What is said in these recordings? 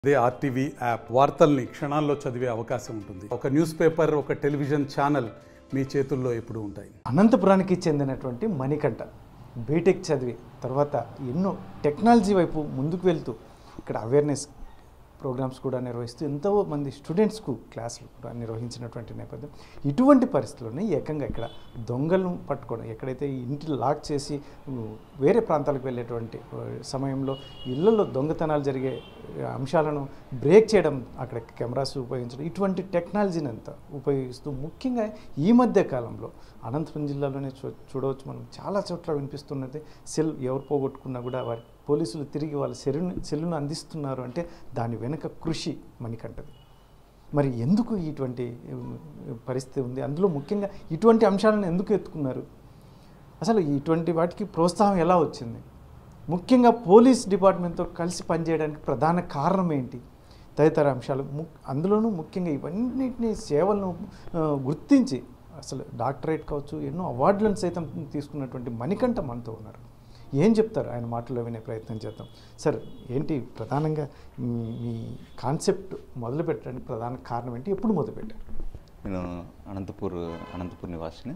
అదే RTV app వార్తల్ని క్షణాల్లో చదివే అవకాశం ఉంటుంది ఒక న్యూస్ పేపర్ ఒక టెలివిజన్ ఛానల్ మీ చేతుల్లో ఎప్పుడూ ఉంటాయి అనంతపురానికి చెందినటువంటి మణికంఠ బీటెక్ చదివి తర్వాత ఎన్నో టెక్నాలజీ వైపు ముందుకు వెళ్తూ ఇక్కడ అవేర్నెస్ ప్రోగ్రామ్స్ కూడా నిర్వహిస్తూ ఎంతో మంది స్టూడెంట్స్కు క్లాసులు కూడా నిర్వహించినటువంటి నేపథ్యం ఇటువంటి పరిస్థితుల్లోనే ఏకంగా ఇక్కడ దొంగలను పట్టుకోవడం ఎక్కడైతే ఈ ఇంటి లాక్ చేసి ఉ, వేరే ప్రాంతాలకు వెళ్ళేటువంటి ఉ, సమయంలో ఇళ్లలో దొంగతనాలు జరిగే ఉ, అంశాలను బ్రేక్ చేయడం అక్కడ కెమెరాస్ ఉపయోగించడం ఇటువంటి టెక్నాలజీని అంతా ఉపయోగిస్తూ ముఖ్యంగా ఈ మధ్య కాలంలో అనంతపురం జిల్లాలోనే చూ చూడవచ్చు మనం చాలా చోట్ల వినిపిస్తున్నది సెల్ ఎవరు పోగొట్టుకున్నా కూడా వారి పోలీసులు తిరిగి వాళ్ళ సెల్లును సెల్లును అందిస్తున్నారు అంటే దాని వెనుక కృషి మణికంటది మరి ఎందుకు ఇటువంటి ఉమ్, పరిస్థితి ఉంది అందులో ముఖ్యంగా ఇటువంటి అంశాలను ఎందుకు ఎత్తుకున్నారు అసలు ఇటువంటి వాటికి ప్రోత్సాహం ఎలా వచ్చింది ముఖ్యంగా పోలీస్ డిపార్ట్మెంట్తో కలిసి పనిచేయడానికి ప్రధాన కారణం ఏంటి తదితర అంశాలు ము అందులోనూ ముఖ్యంగా ఇవన్నిటిని సేవలను ఆ, గుర్తించి అసలు డాక్టరేట్ కావచ్చు ఎన్నో అవార్డులను సైతం తీసుకున్నటువంటి మణికంఠ మనతో ఉన్నారు ఏం చెప్తారు ఆయన మాటల్లో వినే ప్రయత్నం చేద్దాం సార్ ఏంటి ప్రధానంగా మీ మీ కాన్సెప్ట్ మొదలు పెట్టడానికి ప్రధాన కారణం ఏంటి ఎప్పుడు మొదలుపెట్టారు నేను అనంతపూర్ అనంతపూర్ నివాసిని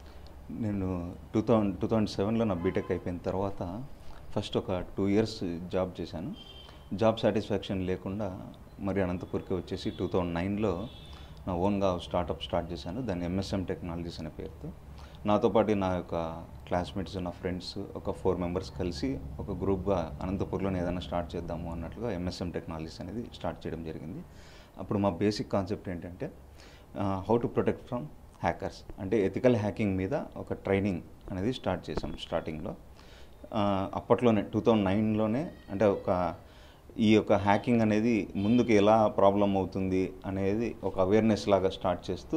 నేను టూ థౌజండ్ టూ థౌజండ్ సెవెన్లో నా బీటెక్ అయిపోయిన తర్వాత ఫస్ట్ ఒక టూ ఇయర్స్ జాబ్ చేశాను జాబ్ సాటిస్ఫాక్షన్ లేకుండా మరి అనంతపూర్కి వచ్చేసి టూ థౌజండ్ నైన్లో నా ఓన్గా స్టార్టప్ స్టార్ట్ చేశాను దాన్ని ఎంఎస్ఎం టెక్నాలజీస్ అనే పేరుతో నాతో పాటు నా యొక్క క్లాస్మేట్స్ నా ఫ్రెండ్స్ ఒక ఫోర్ మెంబర్స్ కలిసి ఒక గ్రూప్గా అనంతపూర్లోనే ఏదైనా స్టార్ట్ చేద్దాము అన్నట్లుగా ఎంఎస్ఎం టెక్నాలజీస్ అనేది స్టార్ట్ చేయడం జరిగింది అప్పుడు మా బేసిక్ కాన్సెప్ట్ ఏంటంటే how to protect from hackers అంటే ఎథికల్ హ్యాకింగ్ మీద ఒక ట్రైనింగ్ అనేది స్టార్ట్ చేసాం స్టార్టింగ్లో అప్పట్లోనే టూ థౌజండ్ నైన్లోనే అంటే ఒక ఈ యొక్క హ్యాకింగ్ అనేది ముందుకు ఎలా ప్రాబ్లం అవుతుంది అనేది ఒక అవేర్నెస్ లాగా స్టార్ట్ చేస్తూ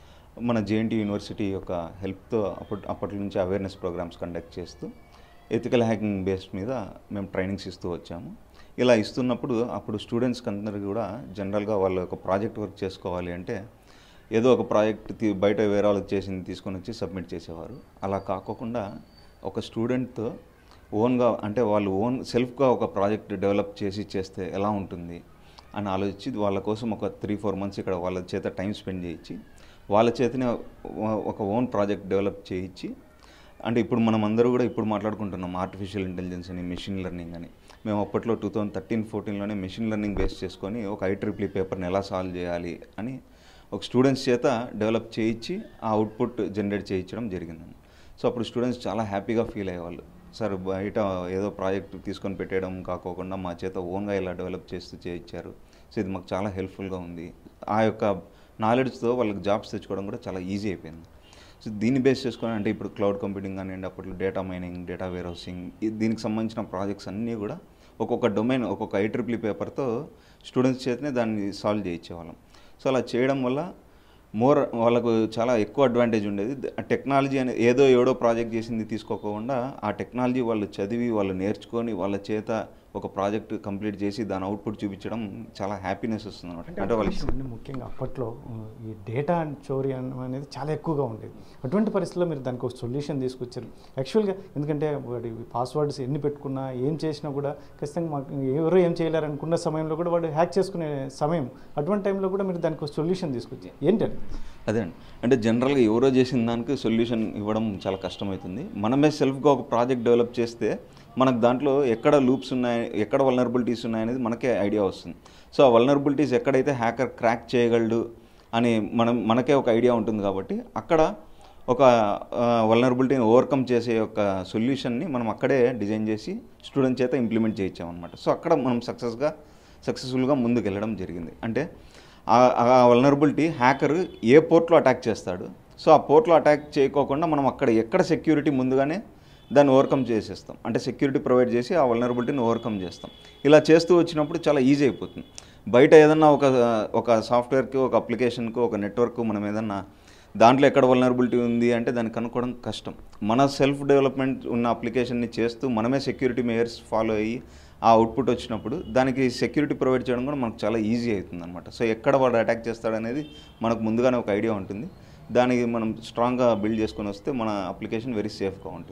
మన జేఎన్టీ యూనివర్సిటీ యొక్క హెల్ప్తో అప్పటి అప్పటి నుంచి అవేర్నెస్ ప్రోగ్రామ్స్ కండక్ట్ చేస్తూ ఎథికల్ హ్యాకింగ్ బేస్ మీద మేము ట్రైనింగ్స్ ఇస్తూ వచ్చాము ఇలా ఇస్తున్నప్పుడు అప్పుడు స్టూడెంట్స్కి అందరికీ కూడా జనరల్గా వాళ్ళు ఒక ప్రాజెక్ట్ వర్క్ చేసుకోవాలి అంటే ఏదో ఒక ప్రాజెక్ట్ తీ- బయట వేరే వాళ్ళకి చేసింది తీసుకొని వచ్చి సబ్మిట్ చేసేవారు అలా కాకోకుండా ఒక స్టూడెంట్తో ఓన్గా అంటే వాళ్ళు ఓన్ సెల్ఫ్గా ఒక ప్రాజెక్ట్ డెవలప్ చేసి చేస్తే ఎలా ఉంటుంది అని ఆలోచించి వాళ్ళ కోసం ఒక త్రీ ఫోర్ మంత్స్ ఇక్కడ వాళ్ళ చేత టైం స్పెండ్ చేయించి వాళ్ళ చేతనే ఒ- ఒక ఓన్ ప్రాజెక్ట్ డెవలప్ చేయించి అంటే ఇప్పుడు మనం అందరూ కూడా ఇప్పుడు మాట్లాడుకుంటున్నాం ఆర్టిఫిషియల్ ఇంటెలిజెన్స్ అని మెషిన్ లెర్నింగ్ అని మేము అప్పట్లో టూ థౌజండ్ థర్టీన్ ఫోర్టీన్లోనే మెషిన్ లెర్నింగ్ బేస్ చేసుకొని ఒక ఐట్రిప్లీ పేపర్ని ఎలా సాల్వ్ చేయాలి అని ఒక స్టూడెంట్స్ చేత డెవలప్ చేయించి ఆ అవుట్పుట్ జనరేట్ చేయించడం జరిగిందండి సో అప్పుడు స్టూడెంట్స్ చాలా హ్యాపీగా ఫీల్ అయ్యేవాళ్ళు సార్ బయట ఏదో ప్రాజెక్ట్ తీసుకొని పెట్టేయడం కాకోకుండా మా చేత ఓన్గా ఇలా డెవలప్ చేస్తూ చేయించారు సో ఇది మాకు చాలా హెల్ప్ఫుల్గా ఉంది ఆ యొక్క నాలెడ్జ్తో వాళ్ళకి జాబ్స్ తెచ్చుకోవడం కూడా చాలా ఈజీ అయిపోయింది సో దీన్ని బేస్ చేసుకొని అంటే ఇప్పుడు క్లౌడ్ కంప్యూటింగ్ కానివ్వండి అప్పట్లో data mining data warehousing దీనికి సంబంధించిన ప్రాజెక్ట్స్ అన్నీ కూడా ఒక్కొక్క డొమైన్ ఒక్కొక్క ఐట్రిప్లీ పేపర్తో స్టూడెంట్స్ చేతనే దాన్ని సాల్వ్ చేయించేవాళ్ళం సో అలా చేయడం వల్ల మోర్ వాళ్ళకు చాలా ఎక్కువ అడ్వాంటేజ్ ఉండేది ఆ టెక్నాలజీ అనే ఏదో ఏడో ప్రాజెక్ట్ చేసింది తీసుకోకుండా ఆ టెక్నాలజీ వాళ్ళు చదివి వాళ్ళు నేర్చుకొని వాళ్ళ చేత ఒక ప్రాజెక్ట్ కంప్లీట్ చేసి దాని అవుట్పుట్ చూపించడం చాలా హ్యాపీనెస్ వస్తుంది అనమాట అంటే వాళ్ళకి అంటే ముఖ్యంగా అప్పట్లో ఉ, ఈ డేటా చోరీ అన- అనేది చాలా ఎక్కువగా ఉండేది అటువంటి పరిస్థితుల్లో మీరు దానికి ఒక సొల్యూషన్ తీసుకొచ్చారు యాక్చువల్గా ఎందుకంటే వాడి పాస్వర్డ్స్ ఎన్ని పెట్టుకున్నా ఏం చేసినా కూడా ఖచ్చితంగా మాకు ఎవరు ఏం చేయలేరు అనుకున్న సమయంలో కూడా వాడు హ్యాక్ చేసుకునే సమయం అటువంటి టైంలో కూడా మీరు దానికి ఒక సొల్యూషన్ తీసుకొచ్చారు ఏంటది అదే అండి అంటే జనరల్గా ఎవరో చేసిన దానికి సొల్యూషన్ ఇవ్వడం చాలా కష్టమవుతుంది మనమే సెల్ఫ్గా ఒక ప్రాజెక్ట్ డెవలప్ చేస్తే మనకు దాంట్లో ఎక్కడ లూప్స్ ఉన్నాయి ఎక్కడ వల్నరబిలిటీస్ ఉన్నాయనేది మనకే ఐడియా వస్తుంది సో ఆ వల్నరబిలిటీస్ ఎక్కడైతే హ్యాకర్ క్రాక్ చేయగలడు అని మనం మనకే ఒక ఐడియా ఉంటుంది కాబట్టి అక్కడ ఒక వల్నరబిలిటీని ఓవర్కమ్ చేసే ఒక సొల్యూషన్ని మనం అక్కడే డిజైన్ చేసి స్టూడెంట్ చేత ఇంప్లిమెంట్ చేయించామన్నమాట సో అక్కడ మనం సక్సెస్గా సక్సెస్ఫుల్గా ముందుకు వెళ్ళడం జరిగింది అంటే ఆ- ఆ వల్నరబిలిటీ హ్యాకర్ ఏ పోర్ట్లో అటాక్ చేస్తాడు సో ఆ పోర్ట్లో అటాక్ చేయకోకుండా మనం అక్కడ ఎక్కడ సెక్యూరిటీ ముందుగానే దాన్ని ఓవర్కమ్ చేసేస్తాం అంటే సెక్యూరిటీ ప్రొవైడ్ చేసి ఆ వల్నరబిలిటీని ఓవర్కమ్ చేస్తాం ఇలా చేస్తూ వచ్చినప్పుడు చాలా ఈజీ అయిపోతుంది బయట ఏదన్నా ఒక ఒక సాఫ్ట్వేర్కి ఒక అప్లికేషన్కి ఒక నెట్వర్క్ మనం ఏదన్నా దాంట్లో ఎక్కడ వల్నరబిలిటీ ఉంది అంటే దాన్ని కనుక్కోవడం కష్టం మన సెల్ఫ్ డెవలప్మెంట్ ఉన్న అప్లికేషన్ని చేస్తూ మనమే సెక్యూరిటీ మేయర్స్ ఫాలో అయ్యి ఆ అవుట్పుట్ వచ్చినప్పుడు దానికి సెక్యూరిటీ ప్రొవైడ్ చేయడం కూడా మనకు చాలా ఈజీ అవుతుంది అనమాట సో ఎక్కడ వాడు అటాక్ చేస్తాడనేది మనకు ముందుగానే ఒక ఐడియా ఉంటుంది దానికి మనం స్ట్రాంగ్గా బిల్డ్ చేసుకొని వస్తే మన అప్లికేషన్ వెరీ సేఫ్గా ఉంటుంది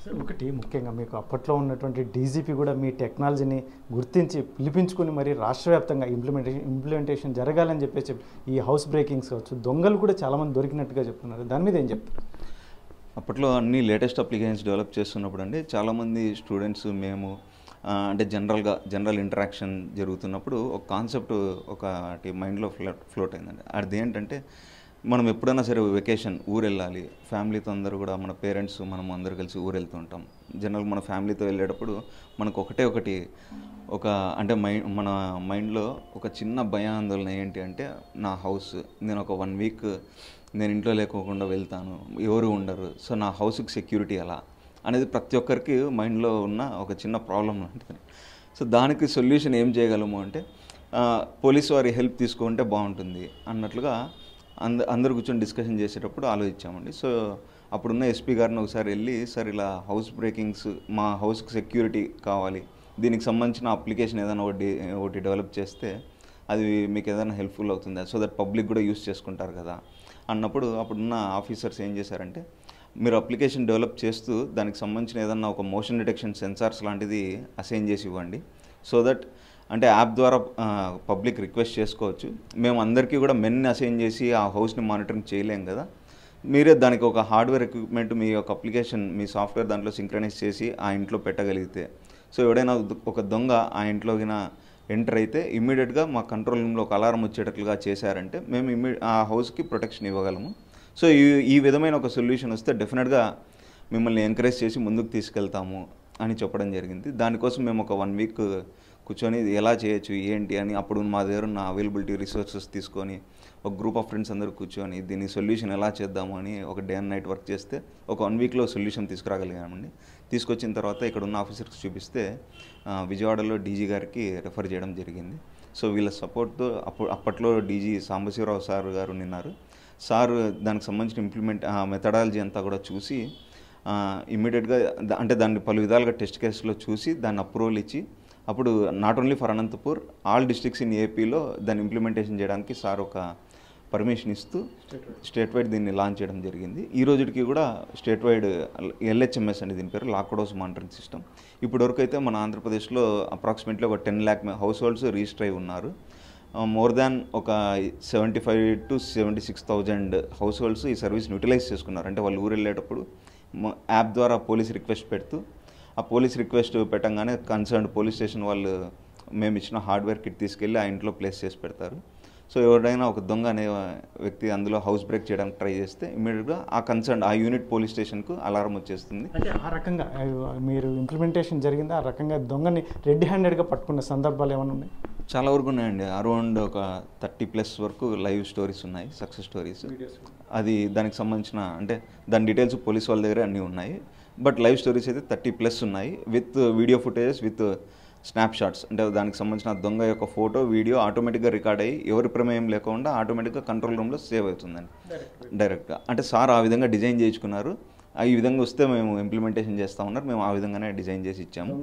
సార్, ఒకటి ముఖ్యంగా మీకు అప్పట్లో ఉన్నటువంటి డీజీపీ కూడా మీ టెక్నాలజీని గుర్తించి పిలిపించుకొని మరి రాష్ట్ర వ్యాప్తంగా ఇంప్లిమెంటేషన్ ఇంప్లిమెంటేషన్ జరగాలని చెప్పేసి ఈ హౌస్ బ్రేకింగ్స్ కావచ్చు దొంగలు కూడా చాలామంది దొరికినట్టుగా చెప్తున్నారు దాని మీద ఏం చెప్తారు అప్పట్లో అన్ని లేటెస్ట్ అప్లికేషన్స్ డెవలప్ చేస్తున్నప్పుడు అండి చాలామంది స్టూడెంట్స్ మేము ఆ, అంటే జనరల్గా జనరల్ ఇంటరాక్షన్ జరుగుతున్నప్పుడు ఒక కాన్సెప్ట్ ఒకటి మైండ్లో ఫ్లోట్ ఫ్లోట్ అయిందండి అది ఏంటంటే మనం ఎప్పుడైనా సరే వెకేషన్ ఊరు వెళ్ళాలి ఫ్యామిలీతో అందరూ కూడా మన పేరెంట్స్ మనం అందరూ కలిసి ఊరు వెళ్తూ ఉంటాం జనరల్ మన ఫ్యామిలీతో వెళ్ళేటప్పుడు మనకు ఒకటే ఒకటి ఒక అంటే మైండ్ మన మైండ్లో ఒక చిన్న భయాందోళన ఏంటి అంటే నా హౌస్ నేను ఒక వన్ వీక్ నేను ఇంట్లో లేకోకుండా వెళ్తాను ఎవరు ఉండరు సో నా హౌస్కి సెక్యూరిటీ ఎలా అనేది ప్రతి ఒక్కరికి మైండ్లో ఉన్న ఒక చిన్న ప్రాబ్లం ఉంటుంది సో దానికి సొల్యూషన్ ఏం చేయగలము అంటే ఆ, పోలీసు వారి హెల్ప్ తీసుకుంటే బాగుంటుంది అన్నట్లుగా అంద అందరు కూర్చొని డిస్కషన్ చేసేటప్పుడు ఆలోచించామండి సో అప్పుడున్న ఎస్పీ గారిని ఒకసారి వెళ్ళి సార్ ఇలా హౌస్ బ్రేకింగ్స్ మా హౌస్కి సెక్యూరిటీ కావాలి దీనికి సంబంధించిన అప్లికేషన్ ఏదైనా ఒకటి ఒకటి డెవలప్ చేస్తే అది మీకు ఏదైనా హెల్ప్ఫుల్ అవుతుంది సో దట్ పబ్లిక్ కూడా యూస్ చేసుకుంటారు కదా అన్నప్పుడు అప్పుడున్న ఆఫీసర్స్ ఏం చేశారంటే మీరు అప్లికేషన్ డెవలప్ చేస్తూ దానికి సంబంధించిన ఏదన్నా ఒక మోషన్ డిటెక్షన్ సెన్సార్స్ లాంటిది అసైన్ చేసి ఇవ్వండి సో దట్ అంటే యాప్ ద్వారా పబ్లిక్ రిక్వెస్ట్ చేసుకోవచ్చు మేము అందరికీ కూడా మెన్ అసైన్ చేసి ఆ హౌస్ని మానిటరింగ్ చేయలేం కదా మీరే దానికి ఒక హార్డ్వేర్ ఎక్విప్మెంట్ మీ యొక్క అప్లికేషన్ మీ సాఫ్ట్వేర్ దాంట్లో సింక్రనైజ్ చేసి ఆ ఇంట్లో పెట్టగలిగితే సో ఎవడైనా ఒక దొంగ ఆ ఇంట్లోకిన ఎంటర్ అయితే ఇమ్మీడియట్గా మా కంట్రోల్ రూమ్లో ఒక అలారం వచ్చేటట్లుగా చేశారంటే మేము ఇమ్మీ ఆ హౌస్కి ప్రొటెక్షన్ ఇవ్వగలము సో ఈ ఈ విధమైన ఒక సొల్యూషన్ వస్తే డెఫినెట్గా మిమ్మల్ని ఎంకరేజ్ చేసి ముందుకు తీసుకెళ్తాము అని చెప్పడం జరిగింది దానికోసం మేము ఒక వన్ వీక్ కూర్చొని ఇది ఎలా చేయొచ్చు ఏంటి అని అప్పుడు మా దగ్గర ఉన్న అవైలబిలిటీ రిసోర్సెస్ తీసుకొని ఒక గ్రూప్ ఆఫ్ ఫ్రెండ్స్ అందరూ కూర్చొని దీని సొల్యూషన్ ఎలా చేద్దాము అని ఒక డే అండ్ నైట్ వర్క్ చేస్తే ఒక వన్ వీక్లో సొల్యూషన్ తీసుకురాగలిగామండి తీసుకొచ్చిన తర్వాత ఇక్కడ ఉన్న ఆఫీసర్స్ చూపిస్తే ఆ, విజయవాడలో డీజీ గారికి రెఫర్ చేయడం జరిగింది సో వీళ్ళ సపోర్ట్తో అప్పుడు అప్పట్లో డీజీ సాంబశివరావు సార్ గారు నిన్నారు సార్ దానికి సంబంధించిన ఇంప్లిమెంట్ మెథడాలజీ అంతా కూడా చూసి ఇమ్మీడియట్గా అంటే దాన్ని పలు విధాలుగా టెస్ట్ కేసులో చూసి దాన్ని అప్రూవల్ ఇచ్చి అప్పుడు not only for Anantapur all districts in ఏపీలో దాన్ని ఇంప్లిమెంటేషన్ చేయడానికి సార్ ఒక పర్మిషన్ ఇస్తూ స్టేట్ వైడ్ దీన్ని లాంచ్ చేయడం జరిగింది ఈ రోజుకి కూడా స్టేట్ వైడ్ ఎల్హెచ్ఎంఎస్ అని దీని పేరు లాక్డౌస్ మానిటరింగ్ సిస్టమ్ ఇప్పటివరకు అయితే మన ఆంధ్రప్రదేశ్లో అప్రాక్సిమేట్లీ ఒక ten lakh households register అయి ఉన్నారు మోర్ దాన్ ఒక seventy five to seventy six thousand households ఈ సర్వీస్ని యూటిలైజ్ చేసుకున్నారు అంటే వాళ్ళు ఊరు వెళ్ళేటప్పుడు మ- యాప్ ద్వారా పోలీస్ రిక్వెస్ట్ పెడుతూ ఆ పోలీస్ రిక్వెస్ట్ పెట్టంగానే కన్సర్న్ పోలీస్ స్టేషన్ వాళ్ళు మేము ఇచ్చిన హార్డ్వేర్ కిట్ తీసుకెళ్ళి ఆ ఇంట్లో ప్లేస్ చేసి పెడతారు సో ఎవరైనా ఒక దొంగ అనే వ్యక్తి అందులో హౌస్ బ్రేక్ చేయడానికి ట్రై చేస్తే ఇమీడియట్గా ఆ కన్సర్న్ ఆ యూనిట్ పోలీస్ స్టేషన్కు అలారం వచ్చేస్తుంది అంటే ఆ రకంగా ఆ, మీరు ఇంప్లిమెంటేషన్ జరిగిందా ఆ రకంగా దొంగని రెడ్ హ్యాండెడ్గా పట్టుకున్న సందర్భాలు ఏమైనా ఉన్నాయి చాలా వరకు ఉన్నాయండి అరౌండ్ ఒక థర్టీ ప్లస్ వరకు లైవ్ స్టోరీస్ ఉన్నాయి సక్సెస్ స్టోరీస్ అది దానికి సంబంధించిన అంటే దాని డీటెయిల్స్ పోలీస్ వాళ్ళ దగ్గర అన్నీ ఉన్నాయి బట్ లైవ్ స్టోరీస్ అయితే థర్టీ ప్లస్ ఉన్నాయి with video footages with snapshots అంటే దానికి సంబంధించిన దొంగ యొక్క ఫోటో వీడియో ఆటోమేటిక్గా రికార్డ్ అయ్యి ఎవరి ప్రమేయం లేకుండా ఆటోమేటిక్గా కంట్రోల్ రూమ్లో సేవ్ అవుతుందండి డైరెక్ట్గా అంటే సార్ ఆ విధంగా డిజైన్ చేయించుకున్నారు ఆ ఈ విధంగా వస్తే మేము ఇంప్లిమెంటేషన్ చేస్తా ఉన్నారు మేము ఆ విధంగానే డిజైన్ చేసి ఇచ్చాము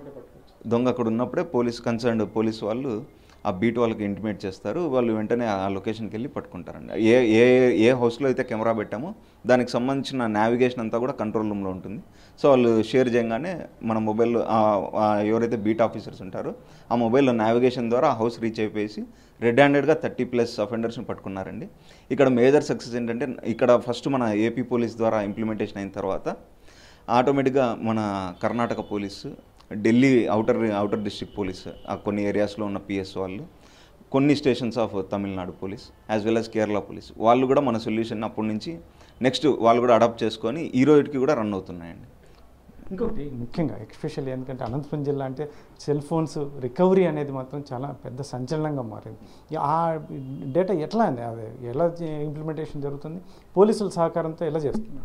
దొంగ అక్కడ ఉన్నప్పుడే పోలీస్ కన్సర్న్డ్ పోలీస్ వాళ్ళు ఆ బీట్ వాళ్ళకి ఇంటిమేట్ చేస్తారు వాళ్ళు వెంటనే ఆ లొకేషన్కి వెళ్ళి పట్టుకుంటారండి ఏ ఏ ఏ హౌస్లో అయితే కెమెరా పెట్టామో దానికి సంబంధించిన నావిగేషన్ అంతా కూడా కంట్రోల్ రూమ్లో ఉంటుంది సో వాళ్ళు షేర్ చేయగానే మన మొబైల్లో ఎవరైతే బీట్ ఆఫీసర్స్ ఉంటారో ఆ మొబైల్లో నావిగేషన్ ద్వారా ఆ హౌస్ రీచ్ అయిపోయేసి రెడ్ హ్యాండెడ్గా థర్టీ ప్లస్ అఫెండర్స్ని పట్టుకున్నారండి ఇక్కడ మేజర్ సక్సెస్ ఏంటంటే ఇక్కడ ఫస్ట్ మన ఏపీ పోలీస్ ద్వారా ఇంప్లిమెంటేషన్ అయిన తర్వాత ఆటోమేటిక్గా మన Karnataka police Delhi outer outer district police ఆ కొన్ని ఏరియాస్లో ఉన్న పిఎస్ వాళ్ళు కొన్ని stations of Tamil Nadu police as well as Kerala police వాళ్ళు కూడా మన సొల్యూషన్ అప్పటి నుంచి నెక్స్ట్ వాళ్ళు కూడా అడాప్ట్ చేసుకొని ఈ రోజుకి కూడా రన్ అవుతున్నాయండి ఇంకొకటి ముఖ్యంగా ఎక్స్పెషల్లీ ఎందుకంటే అనంతపురం జిల్లా అంటే సెల్ ఫోన్స్ రికవరీ అనేది మాత్రం చాలా పెద్ద సంచలనంగా మారింది ఈ ఆ డేటా ఎట్లా అండి అది ఎలా ఇంప్లిమెంటేషన్ జరుగుతుంది పోలీసుల సహకారంతో ఎలా చేస్తున్నారు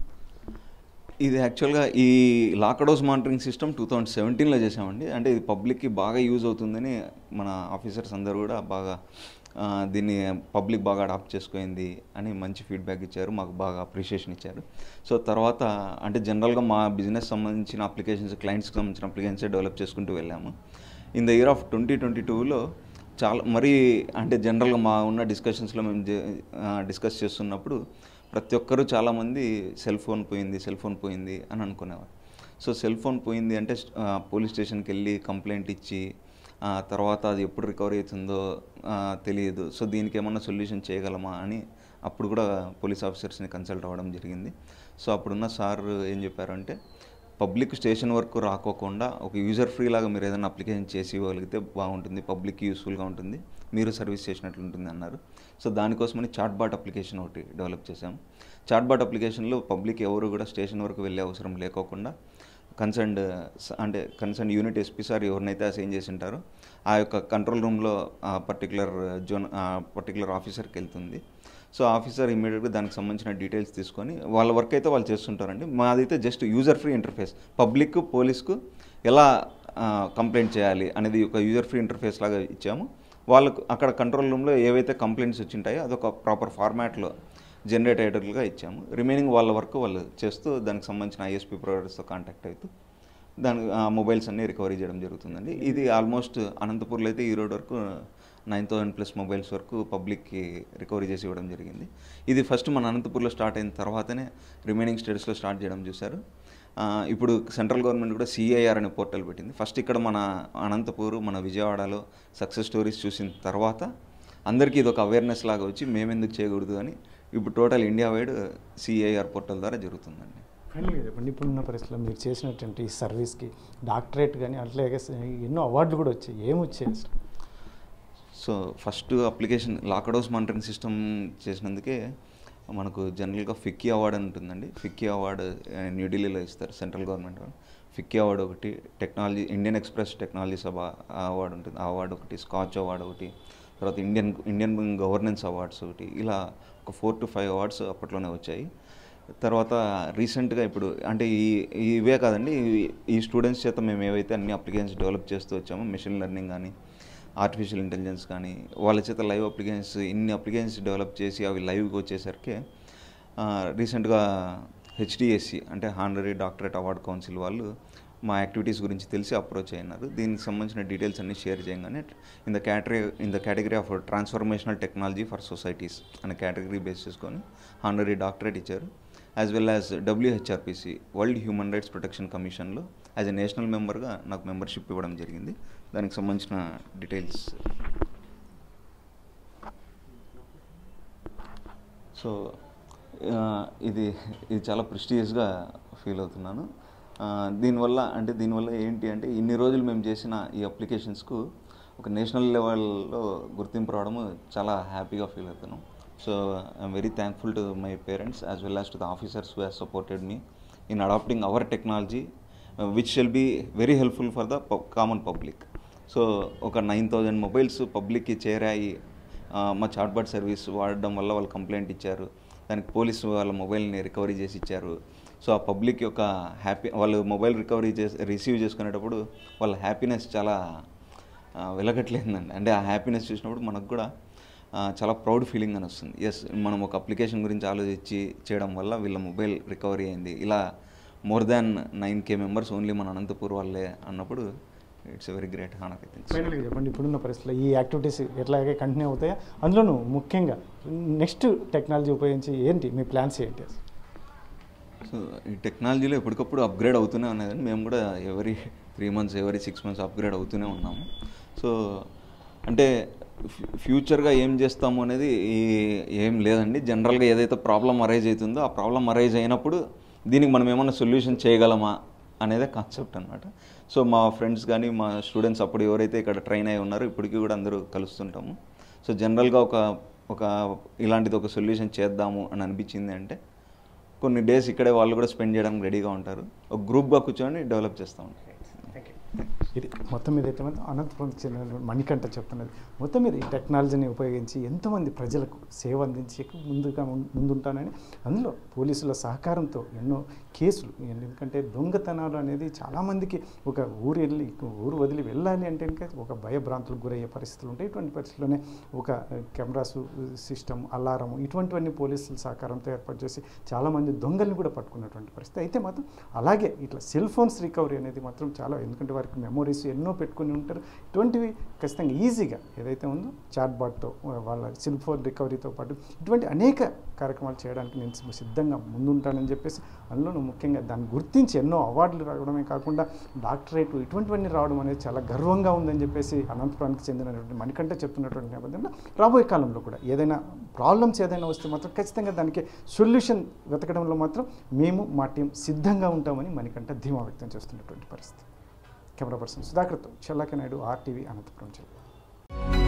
ఇది యాక్చువల్గా ఈ locked house monitoring system two thousand సెవెంటీన్లో చేసామండి అంటే ఇది పబ్లిక్కి బాగా యూజ్ అవుతుందని మన ఆఫీసర్స్ అందరూ కూడా బాగా ఆ, దీన్ని పబ్లిక్ బాగా అడాప్ట్ చేసుకుంది అని మంచి ఫీడ్బ్యాక్ ఇచ్చారు మాకు బాగా అప్రిషియేషన్ ఇచ్చారు సో తర్వాత అంటే జనరల్గా మా బిజినెస్ సంబంధించిన అప్లికేషన్స్ క్లయింట్స్కి సంబంధించిన అప్లికేషన్స్ డెవలప్ చేసుకుంటూ వెళ్ళాము in the year of twenty twenty టూలో చాలా మరీ అంటే జనరల్గా మా ఉన్న డిస్కషన్స్లో మేము డిస్కస్ చేస్తున్నప్పుడు ప్రతి ఒక్కరూ చాలామంది సెల్ ఫోన్ పోయింది సెల్ ఫోన్ పోయింది అని అనుకునేవారు సో సెల్ ఫోన్ పోయింది అంటే ఆ, పోలీస్ స్టేషన్కి వెళ్ళి కంప్లైంట్ ఇచ్చి ఆ, తర్వాత అది ఎప్పుడు రికవరీ అవుతుందో ఆ, తెలియదు సో దీనికి ఏమన్నా సొల్యూషన్ చేయగలమా అని అప్పుడు కూడా పోలీస్ ఆఫీసర్స్ని కన్సల్ట్ అవ్వడం జరిగింది సో అప్పుడున్న సార్ ఏం చెప్పారంటే పబ్లిక్ స్టేషన్ వరకు రాకోకుండా ఒక యూజర్ ఫ్రీ లాగా మీరు ఏదైనా అప్లికేషన్ చేసి ఇవ్వగలిగితే బాగుంటుంది పబ్లిక్ యూస్ఫుల్గా ఉంటుంది మీరు సర్వీస్ చేసినట్లు ఉంటుంది అన్నారు సో దానికోసమని చాట్ బాట్ అప్లికేషన్ ఒకటి డెవలప్ చేశాం చాట్ బాట్ అప్లికేషన్లో పబ్లిక్ ఎవరు కూడా స్టేషన్ వరకు వెళ్ళే అవసరం లేకోకుండా కన్సర్న్డ్ అంటే కన్సర్న్ యూనిట్ ఎస్పీ సార్ ఎవరినైతే అసైన్ చేసి ఉంటారో ఆ యొక్క కంట్రోల్ రూమ్లో ఆ పర్టికులర్ జోన్ ఆ పర్టికులర్ ఆఫీసర్కి వెళ్తుంది సో ఆఫీసర్ ఇమీడియట్గా దానికి సంబంధించిన డీటెయిల్స్ తీసుకొని వాళ్ళ వర్క్ అయితే వాళ్ళు చేస్తుంటారండి మాదైతే just user free interface public పోలీస్కు ఎలా కంప్లైంట్ చేయాలి అనేది ఒక యూజర్ ఫ్రీ ఇంటర్ఫేస్ లాగా ఇచ్చాము వాళ్ళకు అక్కడ కంట్రోల్ రూమ్లో ఏవైతే కంప్లైంట్స్ వచ్చింటాయో అదొక ప్రాపర్ ఫార్మాట్లో జనరేట్ అయ్యేటట్లుగా ఇచ్చాము రిమైనింగ్ వాళ్ళ వర్క్ వాళ్ళు చేస్తూ దానికి సంబంధించిన ఐఎస్పీ ప్రొవైడర్స్తో కాంటాక్ట్ అవుతూ దాని ఆ మొబైల్స్ అన్నీ రికవరీ చేయడం జరుగుతుందండి ఇది ఆల్మోస్ట్ అనంతపూర్లో అయితే ఈ రోడ్ వరకు నైన్ థౌసండ్ ప్లస్ మొబైల్స్ వరకు పబ్లిక్కి రికవరీ చేసి ఇవ్వడం జరిగింది ఇది ఫస్ట్ మన అనంతపూర్లో స్టార్ట్ అయిన తర్వాతనే రిమైనింగ్ స్టేట్స్లో స్టార్ట్ చేయడం చూశారు ఆ, ఇప్పుడు సెంట్రల్ గవర్నమెంట్ కూడా సిఐఆర్ అనే పోర్టల్ పెట్టింది ఫస్ట్ ఇక్కడ మన అనంతపూర్ మన విజయవాడలో సక్సెస్ స్టోరీస్ చూసిన తర్వాత అందరికీ ఇది ఒక అవేర్నెస్ లాగా వచ్చి మేమెందుకు చేయకూడదు అని ఇప్పుడు total India wide CIR portal ద్వారా జరుగుతుందండి ఫైనల్గా చెప్పండి ఇప్పుడున్న పరిస్థితుల్లో మీరు చేసినటువంటి ఈ సర్వీస్కి డాక్టరేట్ కానీ అట్లాగే ఎన్నో అవార్డులు కూడా వచ్చాయి ఏమి వచ్చాయి అసలు so first application locked house monitoring system చేసినందుకే మనకు జనరల్గా ఫిక్కీ అవార్డు అని ఉంటుందండి ఫిక్కీ అవార్డు ఆ, న్యూఢిల్లీలో ఇస్తారు సెంట్రల్ గవర్నమెంట్ వాళ్ళు ఫిక్కీ అవార్డు ఒకటి technology Indian Express technology Sabha ఆ అవార్డు ఉంటుంది ఆ అవార్డు ఒకటి స్కాచ్ అవార్డు ఒకటి తర్వాత ఇండియన్ ఇండియన్ గవర్నెన్స్ అవార్డ్స్ ఒకటి ఇలా ఒక ఫోర్ టు ఫైవ్ అవార్డ్స్ అప్పట్లోనే వచ్చాయి తర్వాత రీసెంట్గా ఇప్పుడు అంటే ఈ ఇవే కాదండి ఈ- ఈ స్టూడెంట్స్ చేత మేము ఏవైతే అన్ని అప్లికేషన్స్ డెవలప్ చేస్తూ వచ్చామో మెషిన్ లెర్నింగ్ కానీ ఆర్టిఫిషియల్ ఇంటెలిజెన్స్ కానీ వాళ్ళ చేత లైవ్ అప్లికేషన్స్ ఇన్ని అప్లికేషన్స్ డెవలప్ చేసి అవి లైవ్కి వచ్చేసరికి రీసెంట్గా హెచ్డిఎస్సి అంటే హానరీ డాక్టరేట్ అవార్డ్ కౌన్సిల్ వాళ్ళు మా యాక్టివిటీస్ గురించి తెలిసి అప్రోచ్ అయినారు దీనికి సంబంధించిన డీటెయిల్స్ అన్ని షేర్ చేయగానే in the category in the category of transformational technology for societies అనే కేటగిరీ బేస్ చేసుకొని హానరీ డాక్టరేట్ ఇచ్చారు as well as WHRPC world human rights protection కమిషన్లో యాజ్ ఎ నేషనల్ మెంబర్గా నాకు మెంబర్షిప్ ఇవ్వడం జరిగింది దానికి సంబంధించిన డీటెయిల్స్ సో ఆ, ఇది ఇది చాలా ప్రెస్టీజియస్గా ఫీల్ అవుతున్నాను ఆ, దీనివల్ల అంటే దీనివల్ల ఏంటి అంటే ఇన్ని రోజులు మేము చేసిన ఈ అప్లికేషన్స్కు ఒక నేషనల్ లెవెల్లో గుర్తింపు రావడము చాలా హ్యాపీగా ఫీల్ అవుతున్నాం so I'm very thankful to my parents as well as to the officers who has supported me in adapting our technology which shall be very helpful for the common public so ఒక nine thousand mobiles పబ్లిక్కి చేరాయి ఆ, మా chatbot service వాడడం వల్ల వాళ్ళు complaint ఇచ్చారు దానికి పోలీసు వాళ్ళ మొబైల్ని రికవరీ చేసి ఇచ్చారు సో ఆ పబ్లిక్ యొక్క హ్యాపీ వాళ్ళు మొబైల్ రికవరీ చేసి రిసీవ్ చేసుకునేటప్పుడు వాళ్ళ హ్యాపీనెస్ చాలా ఆ, వెలగట్లేదండి అంటే ఆ హ్యాపీనెస్ చూసినప్పుడు మనకు కూడా ఆ, చాలా ప్రౌడ్ ఫీలింగ్ అని వస్తుంది ఎస్ మనం ఒక అప్లికేషన్ గురించి ఆలోచించి చేయడం వల్ల వీళ్ళ మొబైల్ రికవరీ అయింది ఇలా more than nine K members only మన అనంతపూర్ వాళ్ళే అన్నప్పుడు it's very great honour I think ఫైనల్గా చెప్పండి ఇప్పుడున్న పరిస్థితుల్లో ఈ యాక్టివిటీస్ ఎట్లాగే కంటిన్యూ అవుతాయా అందులోనూ ముఖ్యంగా నెక్స్ట్ టెక్నాలజీ ఉపయోగించి ఏంటి మీ ప్లాన్స్ ఏంటి అసలు? సో ఈ టెక్నాలజీలో ఎప్పటికప్పుడు అప్గ్రేడ్ అవుతూనే ఉన్నదండి మేము కూడా every three months every six months upgrade అవుతూనే ఉన్నాము సో అంటే ఫ్యూ- ఫ్యూచర్గా ఏం చేస్తాము అనేది ఈ- ఏం లేదండి జనరల్గా ఏదైతే ప్రాబ్లం అరైజ్ అవుతుందో ఆ ప్రాబ్లం అరైజ్ అయినప్పుడు దీనికి మనం ఏమన్నా సొల్యూషన్ చేయగలమా అనేదే కాన్సెప్ట్ అనమాట సో మా ఫ్రెండ్స్ కానీ మా స్టూడెంట్స్ అప్పుడు ఎవరైతే ఇక్కడ ట్రైన్ అయి ఉన్నారో ఇప్పటికీ కూడా అందరూ కలుస్తుంటాము సో జనరల్గా ఒక ఒక ఇలాంటిది ఒక సొల్యూషన్ చేద్దాము అని అనిపించింది అంటే కొన్ని డేస్ ఇక్కడే వాళ్ళు కూడా స్పెండ్ చేయడానికి రెడీగా ఉంటారు ఒక గ్రూప్గా కూర్చొని డెవలప్ చేస్తాం ఇది మొత్తం మీద అయితే మాత్రం అనంతపురంకి చెందిన మణికంఠ చెప్తున్నది మొత్తం మీద ఈ టెక్నాలజీని ఉపయోగించి ఎంతోమంది ప్రజలకు సేవ అందించి ముందుగా ముం- ముందుంటానని అందులో పోలీసుల సహకారంతో ఎన్నో కేసులు ఎందుకంటే దొంగతనాలు అనేది చాలామందికి ఒక ఊరు వెళ్ళి ఊరు వదిలి వెళ్ళాలి అంటే ఇంకా ఒక భయభ్రాంతులకు గురయ్యే పరిస్థితులు ఉంటాయి ఇటువంటి పరిస్థితుల్లోనే ఒక కెమెరాస్ సిస్టమ్ అలారం ఇటువంటివన్నీ పోలీసుల సహకారంతో ఏర్పాటు చేసి చాలామంది దొంగల్ని కూడా పట్టుకున్నటువంటి పరిస్థితి అయితే మాత్రం అలాగే ఇట్లా సెల్ ఫోన్స్ రికవరీ అనేది మాత్రం చాలా ఎందుకంటే వారికి మెమొరీ మెమరీస్ ఎన్నో పెట్టుకుని ఉంటారు ఇటువంటివి ఖచ్చితంగా ఈజీగా ఏదైతే ఉందో చాట్ బాట్తో వాళ్ళ సిల్ ఫోన్ రికవరీతో పాటు ఇటువంటి అనేక కార్యక్రమాలు చేయడానికి నేను సిద్ధంగా ముందుంటానని చెప్పేసి అందులో ముఖ్యంగా దాన్ని గుర్తించి ఎన్నో అవార్డులు రావడమే కాకుండా డాక్టరేట్ ఇటువంటివన్నీ రావడం అనేది చాలా గర్వంగా ఉందని చెప్పేసి అనంతపురానికి చెందినటువంటి మణికంఠ చెప్తున్నటువంటి నేపథ్యంలో రాబోయే కాలంలో కూడా ఏదైనా ప్రాబ్లమ్స్ ఏదైనా వస్తే మాత్రం ఖచ్చితంగా దానికి సొల్యూషన్ వెతకడంలో మాత్రం మేము మా టీం సిద్ధంగా ఉంటామని మణికంఠ ధీమా వ్యక్తం చేస్తున్నటువంటి పరిస్థితి కెమెరా పర్సన్ సుధాకర్తో చెల్లాకి నాయుడు ఆర్టీవీ అనంతపురం జిల్లా